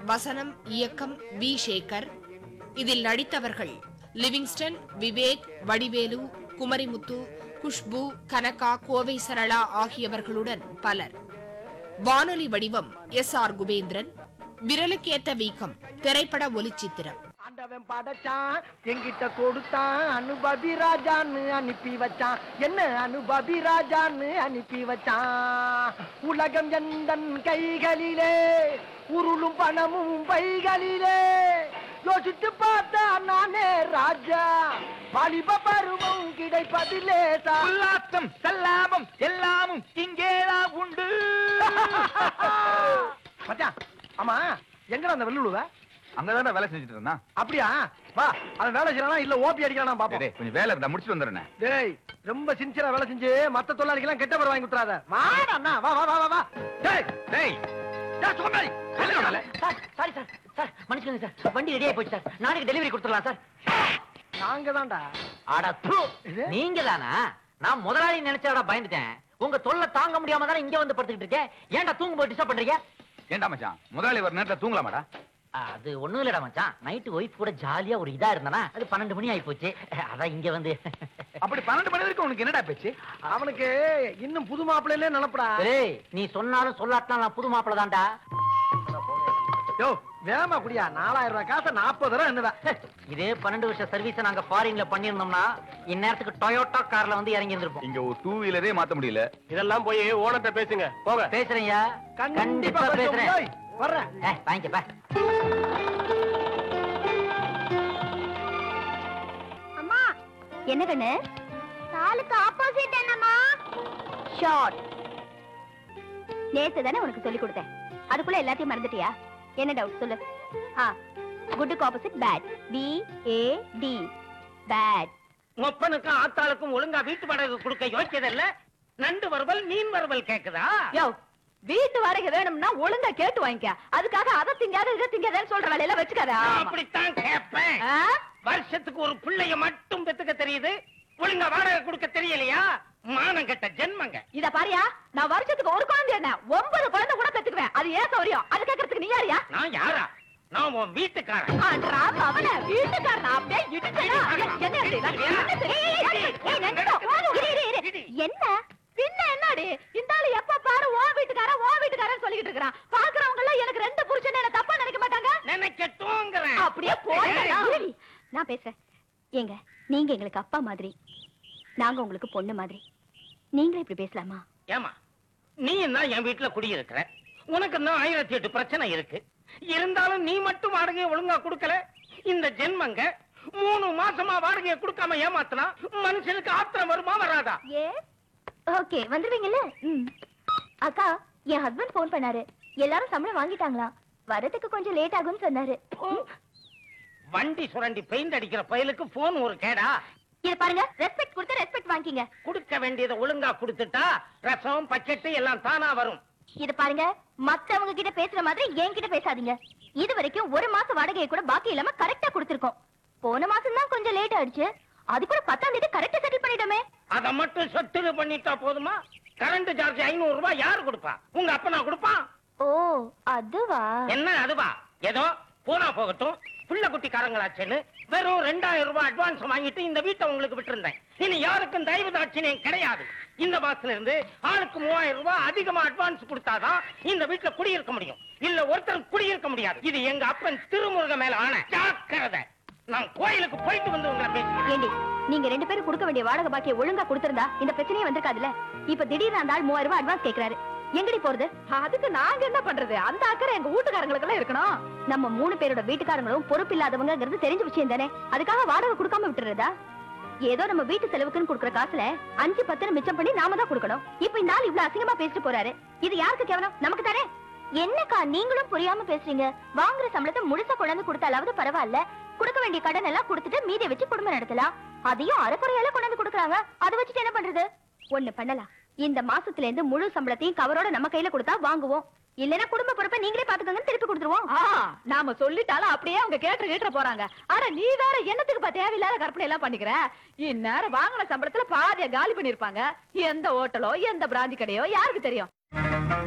வசனம் இயக்கம் வி சேகர் இதில் நடித்தவர்கள் லிவிங்ஸ்டன் விவேக் வடிவேலு குமரிமுத்து குஷ்பு கனகா கோவை சரளா ஆகியவர்களுடன் பலர் வானொலி வடிவம் எஸ் ஆர் குபேந்திரன் விரலுக்கேத்த வீக்கம் திரைப்பட ஒலிச்சித்திரம் ஆண்டவன் படைச்சான் எங்கிட்ட கொடுத்தான் அனுபவி ராஜான்னு அனுப்பி வச்சான் என்ன அனுபவி ராஜான்னு அனுப்பி வச்சான் உலகம் எந்தன் கைகளிலே உருளும் பணமும் பைகளிலே யோசித்து பார்த்தா நானே ராஜா வாலிப பருவம் கிடைப்பதிலே உல்லாசம் சல்லாபம் எல்லாமும் இங்கேதான் உண்டு மச்சான் ஆமா எங்கடா அந்த வெள்ளுழுவ அங்கதான்டா வேலை செஞ்சுட்டு இருந்தான் அப்படியா வா அவன் வேலை செய்யறானா இல்ல ஓபி அடிக்கிறானா பாப்போம் டேய், கொஞ்சம் வேலை இருந்தா முடிச்சுட்டு வந்துடுறேன் டேய் ரொம்ப சின்சியரா வேலை செஞ்சு மத்த தொழிலாளிக்கெல்லாம் கெட்ட பேர் வாங்கி விட்டுறாத வாடா அண்ணா வா வா வா வா வா டேய் டேய் டேய் சோம்பேறி வெளிய வாடா. சார் சாரி சார் சார் மன்னிச்சுக்கோங்க சார் வண்டி ரெடி ஆகி போச்சு சார் நாளைக்கு டெலிவரி கொடுத்துடலாம் சார் நாங்க தான்டா அட து இது? நீங்க தானா நான் முதலாளி நினைச்சாடா பயந்துட்டேன் உங்க தொல்லை தாங்க முடியாம தானே இங்க வந்து படுத்துக்கிட்டு இருக்கேன் ஏன்டா தூங்கும் போது டிஸ்டர்ப் பண்றீங்க ஏன்டா மச்சான் முதலாளி வர நேரத்துல தூங்கலாமாடா அது ஒண்ணும் இல்லடா மச்சான் நைட்டு ஒய்ஃப் கூட ஜாலியா ஒரு இதா இருந்தனா அது பன்னெண்டு மணி ஆகி போச்சு அதான் இங்க வந்து அப்படி பன்னெண்டு மணி வரைக்கும் உனக்கு என்னடா பேச்சு அவனுக்கு இன்னும் புது மாப்பிள்ளையிலே நினைப்படா ஏய் நீ சொன்னாலும் சொல்லாட்டினா நான் புது மாப்பிள தான்டா யோ வேமா குடியா நாலாயிரம் ரூபாய் காசை நாற்பது ரூபா என்னதான் இதே பன்னெண்டு வருஷம் சர்வீஸ் நாங்க ஃபாரின்ல பண்ணியிருந்தோம்னா இந்நேரத்துக்கு டொயோட்டா கார்ல வந்து இறங்கி இருந்திருப்போம் இங்க ஒரு டூ வீலரே மாத்த முடியல இதெல்லாம் போய் ஓனர்ட்ட பேசுங்க போங்க பேசுறேன்யா கண்டிப்பா பேசுறேன் ஏய், வர்றேன் ஏய், வாங்கிக்கப்பா அம்மா என்ன கண்ணு காலுக்கு ஆப்போசிட் என்னம்மா ஷார்ட் நேத்து தானே உனக்கு சொல்லி கொடுத்தேன் அதுக்குள்ள எல்லாத்தையும் மறந்துட்டியா என்ன டவுட் சொல்லு ஆ குட்டுக்கு opposite bad B A D bad மொப்பனுக்கும் ஆத்தாளுக்கும் ஒழுங்கா வீட்டு வாடகை கொடுக்க யோசிச்சதில்ல நண்டு வறுவல் மீன் வறுவல் கேக்குதா யோ வீட்டு வாடகை வேணும்னா ஒழுங்கா கேட்டு வாங்கிக்க அதுக்காக அதை திங்காத இதை திங்காதன்னு சொல்ற வேலையெல்லாம் வச்சுக்காத நான் அப்படித்தான் கேட்பேன் ஆ? வருஷத்துக்கு ஒரு பிள்ளைய மட்டும் பெத்துக்க தெரியுது ஒழுங்கா வாடகை கொடுக்க தெரியலையா மானம் கெட்ட ஜென்மங்க இத பாரியா நான் வருஷத்துக்கு ஒரு குழந்தை என்ன ஒன்பது குழந்தை கூட பெத்துக்குவேன் அது ஏன் சௌரியம் அது கேட்கறதுக்கு நீ யாரியா நான் யாரா நான் உன் வீட்டுக்காரன் ஆன்றா அவன வீட்டுக்காரன் அப்படியே இடிச்சடா என்ன இது? ஏய், ஏய், ஏய், ஏய், நின்னுடா. இரு, இரு, இரு. என்ன பின்ன என்னடி இந்த ஆளு எப்ப பாரு ஓ வீட்டுக்காரன் ஓ வீட்டுக்காரன் சொல்லிட்டு இருக்கான் பாக்குறவங்க எல்லாம் எனக்கு ரெண்டு புருஷன் என்ன தப்பா நினைக்க மாட்டாங்க நினைக்கட்டும்ங்கிறேன் அப்படியே போடா நான் பேசுறேன் ஏங்க நீங்க எங்களுக்கு அப்பா மாதிரி நாங்க உங்களுக்கு பொண்ணு மாதிரி நீங்களே இப்படி பேசலாமா ஏமா நீ என்ன என் வீட்டுல குடியிருக்கிற உனக்கு தான் ஆயிரத்தி எட்டு பிரச்சனை இருக்கு இருந்தாலும் நீ மட்டும் வாடகையை ஒழுங்கா கொடுக்கல இந்த ஜென்மங்க மூணு மாசமா வாடகையை கொடுக்காம ஏமாத்தினா மனுஷனுக்கு ஆத்திரம் வருமா வராதா ஏ ஓகே வந்துருவீங்கல்ல ம் அக்கா என் ஹஸ்பண்ட் ஃபோன் பண்ணாரு எல்லாரும் சம்பளம் வாங்கிட்டாங்களாம் வரதுக்கு கொஞ்சம் லேட் ஆகும்னு சொன்னாரு வண்டி சுரண்டி பெயிண்ட் அடிக்கிற பயலுக்கு போன் ஒரு கேடா இது பாருங்க ரெஸ்பெக்ட் கொடுத்து ரெஸ்பெக்ட் வாங்கிங்க கொடுக்க வேண்டியதை ஒழுங்கா கொடுத்துட்டா ரசம் பச்செட்டு எல்லாம் தானா வரும் இது பாருங்க மத்தவங்க கிட்ட பேசுற மாதிரி என்கிட்ட பேசாதீங்க இது வரைக்கும் ஒரு மாசம் வாடகையை கூட பாக்கி இல்லாம கரெக்டா கொடுத்திருக்கோம் போன மாசம் தான் கொஞ்சம் லேட் ஆயிடுச்சு அது கூட பத்தாம் தேதி கரெக்டா செட்டில் பண்ணிட்டோமே அத மட்டும் சொத்துது பண்ணிட்டா போதுமா கரண்ட் சார்ஜ் ஐநூறு ரூபாய் யாரு கொடுப்பா உங்க அப்பனா கொடுப்பான் ஓ அதுவா என்ன அதுவா ஏதோ போனா போகட்டும் புள்ள குட்டிக்காரங்களாச்சேன்னு வெறும் ரெண்டாயிரம் ரூபாய் அட்வான்ஸ் வாங்கிட்டு இந்த வீட்டை உங்களுக்கு விட்டிருந்தேன் இனி யாருக்கும் தயவு தாட்சியம் கிடையாது இந்த மாசத்துல இருந்து ஆளுக்கு மூவாயிரம் ரூபாய் அதிகமா அட்வான்ஸ் கொடுத்தாதான் இந்த வீட்டுல குடியிருக்க முடியும் இல்ல ஒருத்தர் குடியிருக்க முடியாது இது எங்க அப்பன் திருமுருக மேல ஆன ஜாக்கிரதை நான் கோயிலுக்கு போயிட்டு வந்து உங்களை பேசுகிறேன் ஏண்டி நீங்க ரெண்டு பேரும் கொடுக்க வேண்டிய வாடகை பாக்கியை ஒழுங்கா கொடுத்திருந்தா இந்த பிரச்சனையே வந்திருக்காதுல்ல இப்ப திடீர்னு அந்த ஆள் மூவாயிரம் ரூபாய் அட்வான்ஸ் கேக்குறாரு எங்கடி போறது அதுக்கு நாங்க என்ன பண்றது அந்த அக்கறை எங்க வீட்டுக்காரங்களுக்கு எல்லாம் இருக்கணும் நம்ம மூணு பேரோட வீட்டுக்காரங்களும் பொறுப்பு இல்லாதவங்கிறது தெரிஞ்ச விஷயம் தானே அதுக்காக வாடகை கொடுக்காம விட்டுறதா ஏதோ நம்ம வீட்டு செலவுக்குன்னு கொடுக்குற காசுல அஞ்சு பத்து மிச்சம் பண்ணி நாம தான் கொடுக்கணும் இப்ப இந்த ஆள் இவ்வளவு அசிங்கமா பேசிட்டு போறாரு இது யாருக்கு கேவலம் நமக்கு தானே என்னக்கா நீங்களும் புரியாம பேசுறீங்க வாங்குற சம்பளத்தை முழுசா கொண்டாந்து கொடுத்தாலாவது பரவாயில்ல கொடுக்க வேண்டிய கடன் எல்லாம் கொடுத்துட்டு மீதியை வச்சு குடும்பம் நடத்தலாம் அதையும் அரைக்குறையால கொண்டாந்து கொடுக்குறாங்க அதை வச்சுட்டு என்ன பண்றது ஒண்ணு பண்ணலாம் இந்த மாசத்துல இருந்து முழு சம்பளத்தையும் கவரோட நம்ம கையில கொடுத்தா வாங்குவோம் இல்லனா குடும்ப பொறுப்பை நீங்களே பாத்துக்கோங்கன்னு திருப்பி கொடுத்துருவோம் நாம சொல்லிட்டாலும் அப்படியே அவங்க கேட்டு கேட்டு போறாங்க ஆனா நீ வேற என்னத்துக்கு பா தேவையில்லாத கற்பனை எல்லாம் பண்ணிக்கிற இந்நேரம் வாங்கின சம்பளத்துல பாதிய காலி பண்ணிருப்பாங்க எந்த ஹோட்டலோ எந்த பிராந்தி கடையோ யாருக்கு தெரியும்